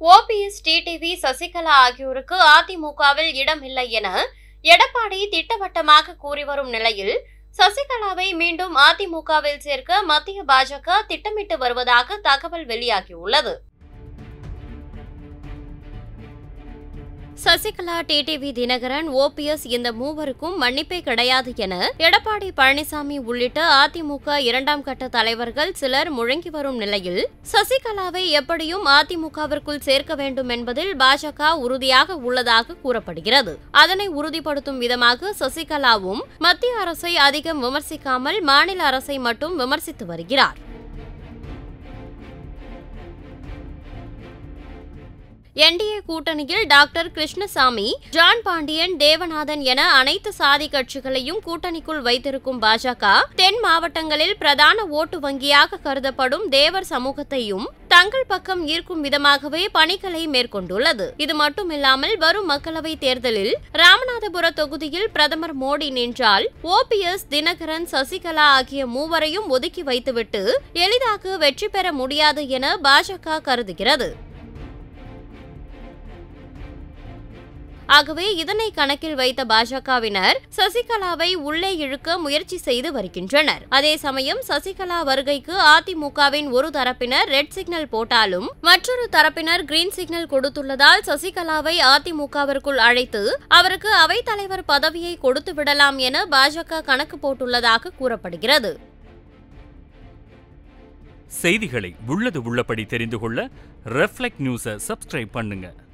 OPS TTV Sasikala ஆகியோருக்கு அதிமுகவில் இடமில்லை என எடப்பாடி திட்டவட்டமாக கூறி வரும் நிலையில் சசிகலாவை மீண்டும் அதிமுகவில் சேர்க்க மத்திய பாஜக திட்டமிட்டு வருவதாக தகவல் வெளியாகியுள்ளது சசிகலா டிடிவி தினகரன் ஓபிஎஸ் இந்த மூவருக்கும் மன்னிப்பே கிடையாது என எடப்பாடி பழனிசாமி உள்ளிட்ட அதிமுக இரண்டாம் கட்ட தலைவர்கள் சிலர் முழங்கி வரும் நிலையில் சசிகலாவை எப்படியும் அதிமுகவிற்குள் சேர்க்க வேண்டும் என்பதில் பாஜக உறுதியாக உள்ளதாக கூறப்படுகிறது அதனை உறுதிப்படுத்தும் விதமாக சசிகலாவும் மத்திய அரசை அதிகம் விமர்சிக்காமல் மாநில அரசை மட்டும் விமர்சித்து வருகிறார் என்டிஏ கூட்டணியில் டாக்டர் கிருஷ்ணசாமி ஜான் பாண்டியன் தேவநாதன் என அனைத்து சாதி கட்சிகளையும் கூட்டணிக்குள் வைத்திருக்கும் பாஜக தென் மாவட்டங்களில் பிரதான ஓட்டு வங்கியாக கருதப்படும் தேவர் சமூகத்தையும் தங்கள் பக்கம் ஈர்க்கும் விதமாகவே பணிகளை மேற்கொண்டுள்ளது இது மட்டுமில்லாமல் வரும் மக்களவைத் தேர்தலில் ராமநாதபுர தொகுதியில் பிரதமர் மோடி நின்றால் ஓபிஎஸ் தினகரன் சசிகலா ஆகிய மூவரையும் ஒதுக்கி வைத்துவிட்டு எளிதாக வெற்றி பெற முடியாது என பாஜக கருதுகிறது ஆகவே இதனை கணக்கில் வைத்த பாஜகவினர் சசிகலாவை உள்ளே இழுக்க முயற்சி செய்து வருகின்றனர் அதே சமயம் சசிகலா வருகைக்கு அதிமுகவின் ஒரு தரப்பினர் ரெட் சிக்னல் போட்டாலும் மற்றொரு தரப்பினர் கிரீன் சிக்னல் கொடுத்துள்ளதால் சசிகலாவை அதிமுகவிற்குள் அழைத்து அவருக்கு அவைத்தலைவர் பதவியை கொடுத்து விடலாம் என பாஜக கணக்கு போட்டுள்ளதாக கூறப்படுகிறது செய்திகளை உள்ளது உள்ளபடி தெரிந்து கொள்ள ரெஃப்ளெக்ட் நியூஸை சப்ஸ்கிரைப் பண்ணுங்க